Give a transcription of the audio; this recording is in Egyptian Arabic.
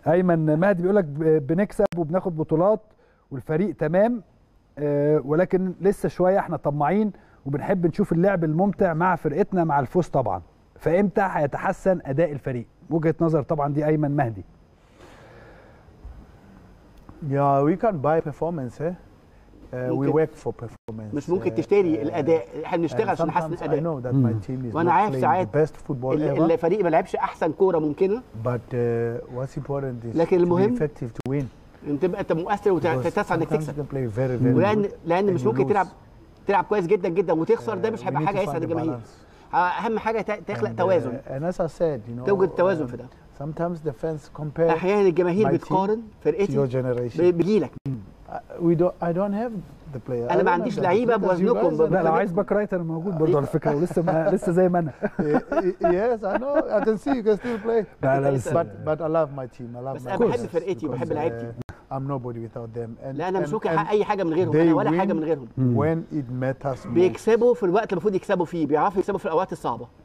ايمن مهدي بيقول لك ب- بنكسب وبناخد بطولات والفريق تمام آه، ولكن لسه شويه احنا طماعين وبنحب نشوف اللعب الممتع مع فرقتنا مع الفوز طبعا فامتى هيتحسن اداء الفريق وجهه نظر طبعا دي ايمن مهدي Yeah, we can't buy performance, eh? Uh, we ممكن. work for performance. مش ممكن uh, تشتري uh, الاداء احنا بنشتغل and عشان نحسن sometimes I الاداء know that my team is وأنا not عارف playing ساعات the best football ال- ever, الفريق ما لعبش احسن كوره ممكنه but uh, what's important is لكن to المهم be effective to win. ان تبقى انت مؤثر Because وتسعى انك sometimes you تكسب can play very, very ولان good لان and مش you ممكن lose. تلعب تلعب كويس جدا جدا وتخسر ده Uh, مش we هيبقى need حاجه to يسعد find the الجماهير balance. اهم حاجه ت- تخلق And, uh, توازن and as I said, you know, توجد توازن um, في ده sometimes the fans compare احيانا الجماهير my team بتقارن to your فرقتي generation. ب- بجيلك Uh, we don't. I don't have the player. I أنا ما don't عنديش have the لعيبة players. You بوزنكم guys are بقى. لا لو the- عايز باك رايت انا موجود برضه على فكره ولسه ما لسه زي ما انا yes, I know. I can see you can still play. لا لا لسه But but I love my team. I love بس my أنا بحب players فرقتي وبحب because, لعيبتي. uh, I'm nobody without them. And, لا انا مش and- ممكن and احقق اي حاجه من غيرهم they انا ولا win حاجه من غيرهم when it matters most. بيكسبوا في الوقت اللي المفروض يكسبوا فيه بيعرفوا يكسبوا في الاوقات الصعبه